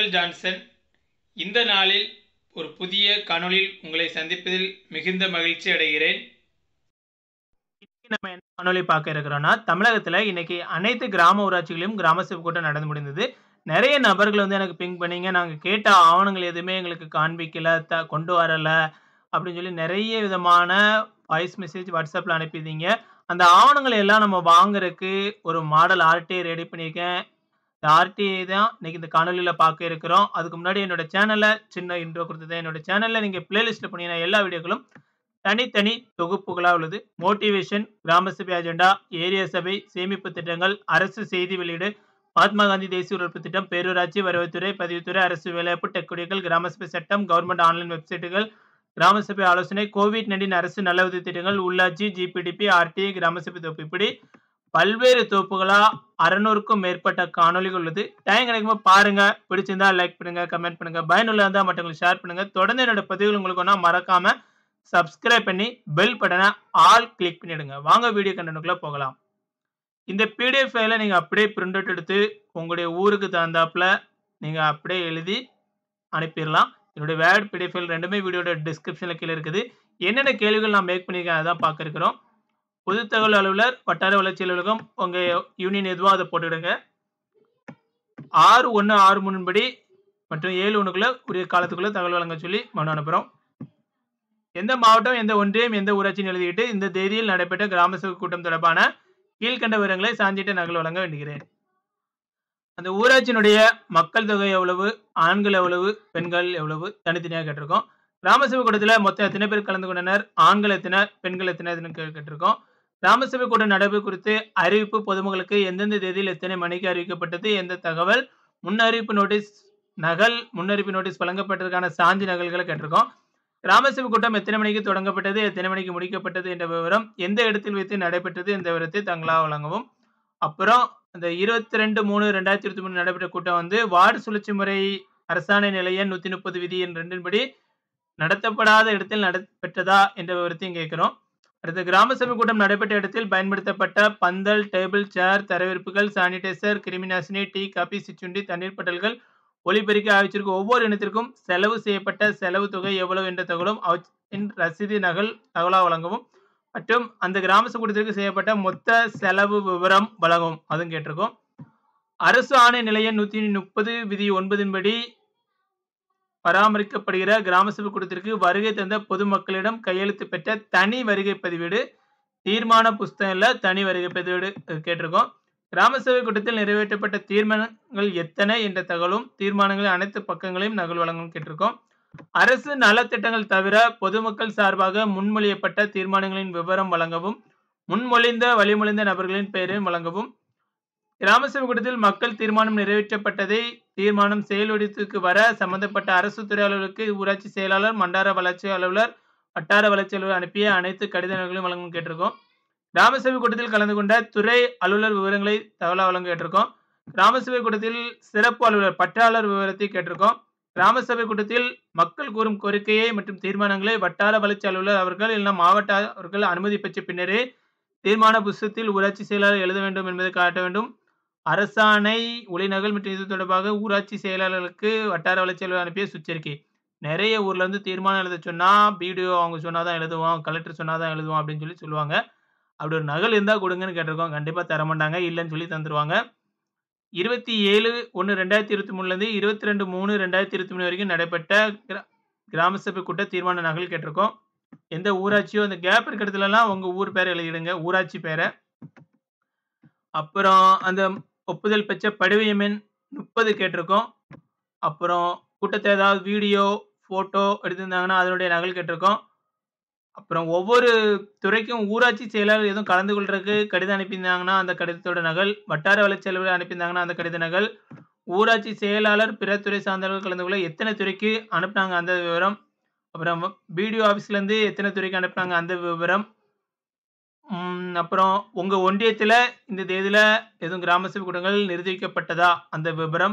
Michael Johnson இந்த நாளில் ஒரு புதிய காணொளியில் உங்களை சந்திப்பதில் மிகுந்த மகிழ்ச்சி அடைகிறேன் இன்னைக்கு நம்ம என்ன காணொலி பார்க்க இருக்கிறோம்னா தமிழகத்துல இன்னைக்கு அனைத்து கிராம ஊராட்சிகளிலும் கிராம சபை கூட்டம் நடந்து முடிந்தது நிறைய நபர்கள் வந்து எனக்கு பிங் பண்ணீங்க நாங்க கேட்ட ஆவணங்கள் எதுவுமே எங்களுக்கு காண்பிக்கல த கொண்டு வரல அப்படின்னு சொல்லி நிறைய விதமான வாய்ஸ் மெசேஜ் வாட்ஸ்அப்ல அனுப்பியிருந்தீங்க அந்த ஆவணங்களை எல்லாம் நம்ம வாங்குறதுக்கு ஒரு மாடல் ஆர்டிஐ ரெடி பண்ணியிருக்கேன் இந்த ஆர்டிஐ தான் இன்னைக்கு இந்த காணொலியில பார்க்க இருக்கிறோம் அதுக்கு முன்னாடி என்னோட சேனல்ல சின்ன இன்ட்ரோ கொடுத்தது என்னோட சேனல்ல நீங்க பிளேலிஸ்ட்ல பண்ணீங்கன்னா எல்லா வீடியோக்களும் தனித்தனி தொகுப்புகளாக உள்ளது மோட்டிவேஷன் கிராம சபை அஜெண்டா ஏரியா சபை சேமிப்பு திட்டங்கள் அரசு செய்தி வெளியீடு மகாத்மா காந்தி தேசிய உறுப்பு திட்டம் பேரூராட்சி வருவாய்த்துறை பதிவுத்துறை அரசு வேலைவாய்ப்பு டெக்குடிகள் கிராம சபை சட்டம் கவர்மெண்ட் ஆன்லைன் வெப்சைட்டுகள் கிராம சபை ஆலோசனை கோவிட் நைன்டீன் அரசு நல உதவி திட்டங்கள் உள்ளாட்சி ஜிபிடிபி ஆர்டிஐ கிராம சபை தொகுப்பு இப்படி பல்வேறு தொகுப்புகளா அறநூறுக்கும் மேற்பட்ட காணொலிகள் உள்ளது டைம் கிடைக்கும்போது பாருங்க பிடிச்சிருந்தா லைக் பண்ணுங்க கமெண்ட் பண்ணுங்க பயனுள்ள இருந்தால் மற்றவங்களுக்கு ஷேர் பண்ணுங்க தொடர்ந்து என்னோட பதிவுகள் உங்களுக்கு ஒன்றா மறக்காம சப்ஸ்கிரைப் பண்ணி பெல் பட்டனை ஆல் கிளிக் பண்ணிடுங்க வாங்க வீடியோ கண்டனுக்குள்ள போகலாம் இந்த பிடிஎஃப் ஃபைலை நீங்கள் அப்படியே பிரிண்ட் அவுட் எடுத்து உங்களுடைய ஊருக்கு தகுந்தாப்புல நீங்கள் அப்படியே எழுதி அனுப்பிடலாம் என்னுடைய வேர்ட் பிடிஎஃப் ஃபைல் ரெண்டுமே வீடியோட டிஸ்கிரிப்ஷனில் கீழே இருக்குது என்னென்ன கேள்விகள் நான் மேக் பண்ணியிருக்கேன் அதான் பார்க்க இருக்கிறோம் பொது தகவல் அலுவலர் வட்டார வளர்ச்சி அலுவலகம் உங்கள் யூனியன் எதுவோ அதை போட்டுவிடுங்க ஆறு ஒன்று ஆறு மூணு படி மற்றும் ஏழு ஒன்றுக்குள்ளே உரிய காலத்துக்குள்ளே தகவல் வழங்க சொல்லி மனு அனுப்புகிறோம் எந்த மாவட்டம் எந்த ஒன்றியம் எந்த ஊராட்சின்னு எழுதிட்டு இந்த தேதியில் நடைபெற்ற கிராம சபை கூட்டம் தொடர்பான கீழ்கண்ட விவரங்களை சான்றிட்ட நகல் வழங்க வேண்டுகிறேன் அந்த ஊராட்சியினுடைய மக்கள் தொகை எவ்வளவு ஆண்கள் எவ்வளவு பெண்கள் எவ்வளவு தனித்தனியாக கேட்டிருக்கோம் கிராம சபை கூட்டத்தில் மொத்தம் எத்தனை பேர் கலந்து கொண்டனர் ஆண்கள் எத்தனை பெண்கள் எத்தனை கேட்டிருக்கோம் கிராம சபை கூட்டம் நடைபெற குறித்து அறிவிப்பு பொதுமக்களுக்கு எந்தெந்த தேதியில் எத்தனை மணிக்கு அறிவிக்கப்பட்டது எந்த தகவல் முன்னறிவிப்பு நோட்டீஸ் நகல் முன்னறிவிப்பு நோட்டீஸ் வழங்கப்பட்டதற்கான சான்று நகல்களை கேட்டிருக்கோம் கிராம சபை கூட்டம் எத்தனை மணிக்கு தொடங்கப்பட்டது எத்தனை மணிக்கு முடிக்கப்பட்டது என்ற விவரம் எந்த இடத்தில் வைத்து நடைபெற்றது என்ற விவரத்தை தங்களாக வழங்கவும் அப்புறம் அந்த இருபத்தி ரெண்டு மூணு ரெண்டாயிரத்தி இருபத்தி மூணு நடைபெற்ற கூட்டம் வந்து வார்டு சுழற்சி முறை அரசாணை நிலைய நூத்தி முப்பது விதி என் ரெண்டின்படி நடத்தப்படாத இடத்தில் நடைபெற்றதா என்ற விவரத்தையும் கேட்கிறோம் அடுத்து கிராம சபை கூட்டம் நடைபெற்ற இடத்தில் பயன்படுத்தப்பட்ட பந்தல் டேபிள் சேர் தரவிருப்புகள் சானிடைசர் கிருமிநாசினி டீ காபி சிச்சுண்டி தண்ணீர் பட்டல்கள் ஒலிபெருக்க ஆய்ச்சிற்கு ஒவ்வொரு இனத்திற்கும் செலவு செய்யப்பட்ட செலவு தொகை எவ்வளவு என்ற தகவலும் அவற்றின் ரசீது நகல் தகவலாக வழங்கவும் மற்றும் அந்த கிராம கூட்டத்திற்கு செய்யப்பட்ட மொத்த செலவு விவரம் வழங்கும் அதுவும் கேட்டிருக்கோம் அரசு ஆணை நிலைய நூத்தி முப்பது விதி ஒன்பதின்படி பராமரிக்கப்படுகிற கிராம சபை கூட்டத்திற்கு வருகை தந்த பொதுமக்களிடம் கையெழுத்து பெற்ற தனி வருகை பதிவேடு தீர்மான புஸ்தகம்ல தனி வருகை பதிவேடு கேட்டிருக்கோம் கிராம சபை கூட்டத்தில் நிறைவேற்றப்பட்ட தீர்மானங்கள் எத்தனை என்ற தகவலும் தீர்மானங்களின் அனைத்து பக்கங்களையும் நகல் வழங்கும் கேட்டிருக்கோம் அரசு நலத்திட்டங்கள் தவிர பொதுமக்கள் சார்பாக முன்மொழியப்பட்ட தீர்மானங்களின் விவரம் வழங்கவும் முன்மொழிந்த வழிமொழிந்த நபர்களின் பெயரையும் வழங்கவும் கிராம சபை கூட்டத்தில் மக்கள் தீர்மானம் நிறைவேற்றப்பட்டதை தீர்மானம் செயல்வடித்துக்கு வர சம்பந்தப்பட்ட அரசு துறை அலுவலருக்கு ஊராட்சி செயலாளர் மண்டார வளர்ச்சி அலுவலர் வட்டார வளர்ச்சி அலுவலர் அனுப்பிய அனைத்து கடிதங்களையும் வழங்கும் கேட்டிருக்கோம் கிராம சபை கூட்டத்தில் கலந்து கொண்ட துறை அலுவலர் விவரங்களை தகவலாக வழங்க கேட்டிருக்கோம் கிராம சபை கூட்டத்தில் சிறப்பு அலுவலர் பற்றாளர் விவரத்தை கேட்டிருக்கோம் கிராம சபை கூட்டத்தில் மக்கள் கூறும் கோரிக்கையை மற்றும் தீர்மானங்களை வட்டார வளர்ச்சி அலுவலர் அவர்கள் இல்லை மாவட்ட அவர்கள் அனுமதி பெற்ற பின்னரே தீர்மான புஸ்தத்தில் ஊராட்சி செயலாளர் எழுத வேண்டும் என்பதை காட்ட வேண்டும் அரசாணை ஒளிநகல் மற்றும் இது தொடர்பாக ஊராட்சி செயலாளர்களுக்கு வட்டார வளர்ச்சி அலுவலர் அனுப்பிய சுச்சரிக்கை நிறைய ஊர்ல இருந்து தீர்மானம் எழுத சொன்னா பிடிஓ அவங்க சொன்னாதான் எழுதுவோம் கலெக்டர் சொன்னாதான் எழுதுவோம் அப்படின்னு சொல்லி சொல்லுவாங்க அப்படி ஒரு நகல் இருந்தா கொடுங்கன்னு கேட்டிருக்கோம் கண்டிப்பா தர மாட்டாங்க இல்லைன்னு சொல்லி தந்துருவாங்க இருபத்தி ஏழு ஒன்று ரெண்டாயிரத்தி இருபத்தி மூணுலேருந்து இருபத்தி ரெண்டு மூணு ரெண்டாயிரத்தி இருபத்தி மூணு வரைக்கும் நடைபெற்ற கிராம சபை கூட்ட தீர்மான நகல் கேட்டிருக்கோம் எந்த ஊராட்சியோ அந்த கேப் இருக்கிற இடத்துலலாம் உங்க ஊர் பேரை எழுதிடுங்க ஊராட்சி பேரை அப்புறம் அந்த ஒப்புதல் பெற்ற படிவம் எண் முப்பது கேட்டிருக்கோம் அப்புறம் கூட்டத்தை ஏதாவது வீடியோ ஃபோட்டோ எடுத்திருந்தாங்கன்னா அதனுடைய நகல் கேட்டிருக்கோம் அப்புறம் ஒவ்வொரு துறைக்கும் ஊராட்சி செயலாளர் எதுவும் கலந்து கொள்றதுக்கு கடிதம் அனுப்பியிருந்தாங்கன்னா அந்த கடிதத்தோட நகல் வட்டார வளர்ச்சி அலுவலர் அனுப்பியிருந்தாங்கன்னா அந்த கடித நகல் ஊராட்சி செயலாளர் பிற துறை சார்ந்தவர்கள் கலந்து கொள்ள எத்தனை துறைக்கு அனுப்புனாங்க அந்த விவரம் அப்புறம் பிடிஓ ஆஃபீஸ்லேருந்து எத்தனை துறைக்கு அனுப்புனாங்க அந்த விவரம் அப்புறம் உங்கள் ஒன்றியத்தில் இந்த தேதியில் எதுவும் கிராம சபை கூட்டங்கள் நிர்ணயிக்கப்பட்டதா அந்த விவரம்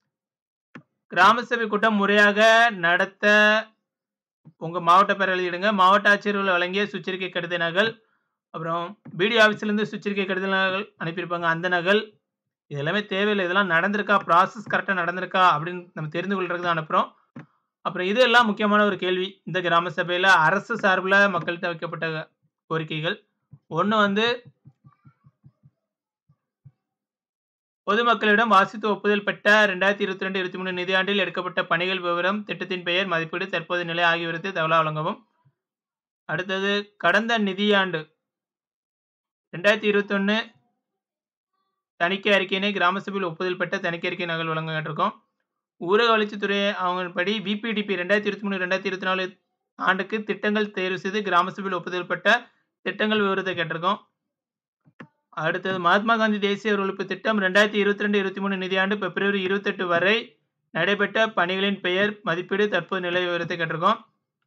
கிராம சபை கூட்டம் முறையாக நடத்த உங்கள் மாவட்ட பேர் எழுதிடுங்க மாவட்ட ஆட்சியர்கள் வழங்கிய சுச்சரிக்கை கடித நகல் அப்புறம் பிடி ஆஃபீஸ்லேருந்து சுச்சரிக்கை கடித நகல் அனுப்பியிருப்பாங்க அந்த நகல் இது எல்லாமே தேவையில்ல. இதெல்லாம் நடந்திருக்கா? ப்ராசஸ் கரெக்ட்டா நடந்திருக்கா? அப்படின்னு நம்ம தெரிந்து கொள்றதுக்கு தான் அனுப்புறோம். அப்புறம் இது எல்லாம் முக்கியமான ஒரு கேள்வி. இந்த கிராம சபையில அரசு சார்புல மக்கள்ட்ட வைக்கப்பட்ட கோரிக்கைகள். 1 வந்து பொதுமக்களிடம் வாசித்து ஒப்புதல் பெற்ற 2022, 23 நிதியாண்டில் எடுக்கப்பட்ட பணிகள் விவரம், திட்டத்தின் பெயர், மதிப்பீடு, தற்போதைய நிலை ஆகியவற்றை தகவலா வழங்கவும். அடுத்தது கடந்த நிதியாண்டு 2021 தணிக்கை அறிக்கையினை கிராம சபையில் ஒப்புதல் பெற்ற தணிக்கை அறிக்கை நகல் வழங்க கேட்டிருக்கோம். ஊரக வளர்ச்சித்துறை அவங்கபடி விபிடிபி 2023, 2024 ஆண்டுக்கு திட்டங்கள் தேர்வு செய்து கிராம சபையில் ஒப்புதல் பெற்ற திட்டங்கள் விவரத்தை கேட்டிருக்கோம். அடுத்தது மகாத்மா காந்தி தேசிய ஒலிப்பு திட்டம் 2022, 23 நிதியாண்டு பிப்ரவரி 28 வரை நடைபெற்ற பணிகளின் பெயர், மதிப்பீடு, தற்போதைய நிலை விவரத்தை கேட்டிருக்கோம்.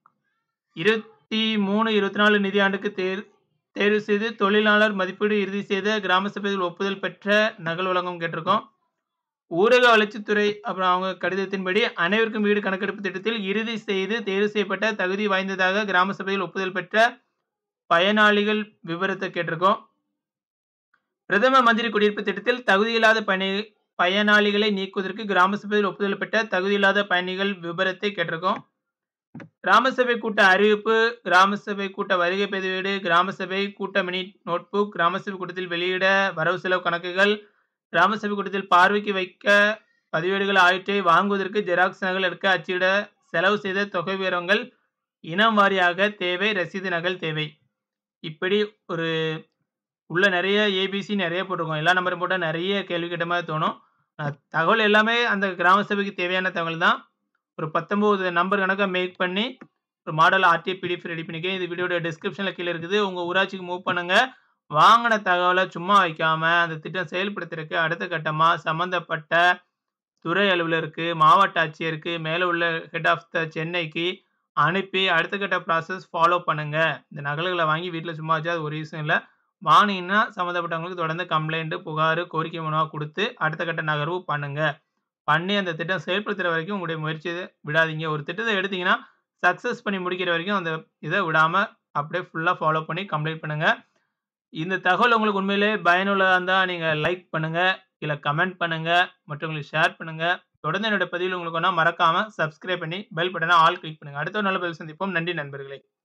23, 24 நிதியாண்டுக்கு தேர் தேர்வு செய்து தொழிலாளர் மதிப்பீடு இறுதி செய்த கிராம சபையில் ஒப்புதல் பெற்ற நகல் வழங்கவும் கேட்டிருக்கோம். ஊரக வளர்ச்சித்துறை அப்புறம் அவங்க கடிதத்தின்படி அனைவருக்கும் வீடு கணக்கெடுப்பு திட்டத்தில் இறுதி செய்து தேர்வு செய்யப்பட்ட தகுதி வாய்ந்ததாக கிராம சபையில் ஒப்புதல் பெற்ற பயனாளிகள் விவரத்தை கேட்டிருக்கோம். பிரதம மந்திரி குடியிருப்பு திட்டத்தில் தகுதியில்லாத பணி பயனாளிகளை நீக்குவதற்கு கிராம சபையில் ஒப்புதல் பெற்ற தகுதியில்லாத பயணிகள் விபரத்தை கேட்டிருக்கோம். கிராம சபை கூட்ட அறிவிப்பு, கிராம சபை கூட்ட வருகை பதிவேடு, கிராம சபை கூட்ட மினி நோட்புக், கிராம சபை கூட்டத்தில் வெளியிட வரவு செலவு கணக்குகள், கிராம சபை கூட்டத்தில் பார்வைக்கு வைக்க பதிவேடுகள் ஆகியவற்றை வாங்குவதற்கு ஜெராக்ஸ் நகல் எடுக்க அச்சிட செலவு செய்த தொகை விவரங்கள் இனம் வாரியாக தேவை. ரசீது நகல் தேவை. இப்படி ஒரு உள்ள நெறைய ஏபிசி நெறைய போட்டிருக்கோம். எல்லா நம்பரும் போட்டா நெறைய கேள்வி கேட்ட மாரி தோணும். அ தகவல் எல்லாமே அந்த கிராம சபைக்கு தேவையான தகவல் தான். ஒரு 19 நம்பர் கணக்கா மேக் பண்ணி ஒரு மாடல் ஆர்டிஏ பிடிஎஃப் ரெடி பண்ணியிருக்கேன். இது வீடியோட டிஸ்கிரிப்ஷன்ல கீழ இருக்குது. உங்க ஊராட்சிக்கு மூவ் பண்ணுங்க. வாங்குன தகவல சும்மா வைக்காம அந்த திட்டம் செயல்படுத்துறதுக்கு அடுத்த கட்டமா சம்பந்தப்பட்ட துறை அலுவலருக்கு, மாவட்ட ஆட்சியருக்கு, மேல உள்ள ஹெட் ஆஃப் த சென்னைக்கு அனுப்பி அடுத்த கட்ட ப்ராசஸ் ஃபாலோ பண்ணுங்க. இந்த நகல்கள வாங்கி வீட்ல சும்மா வச்சா அது ஒரு யூஸும் இல்ல. வாங்குனீங்கன்னா சம்பந்தப்பட்டவங்களுக்கு தொடர்ந்து கம்ப்ளைண்ட், புகாரு, கோரிக்கை மனுவா குடுத்து அடுத்த கட்ட நகர்வு பண்ணுங்க. பண்ணி அந்த திட்டம் செயல்படுத்துற வரைக்கும் உங்களுடைய முயற்சிய விடாதீங்க. ஒரு திட்டத்த எடுத்தீங்கன்னா, சக்சஸ் பண்ணி முடிக்கிற வரைக்கும் அந்த இத விடாம அப்படியே ஃபுல்லா ஃபாலோ பண்ணி கம்ப்ளீட் பண்ணுங்க. இந்த தகவல் உங்களுக்கு உண்மையிலேயே பயனுள்ளதா இருந்தா நீங்க லைக் பண்ணுங்க. கீழ கமெண்ட் பண்ணுங்க. மற்றவங்களுக்கு ஷேர் பண்ணுங்க. தொடர்ந்து என்னோட பதிவுகள் உங்களுக்கு வேணும்னா மறக்காம சப்ஸ்கிரைப் பண்ணி பெல் பட்டன ஆல் கிளிக் பண்ணுங்க. அடுத்த ஒரு நல்ல பதிவில் சந்திப்போம். நன்றி நண்பர்களே!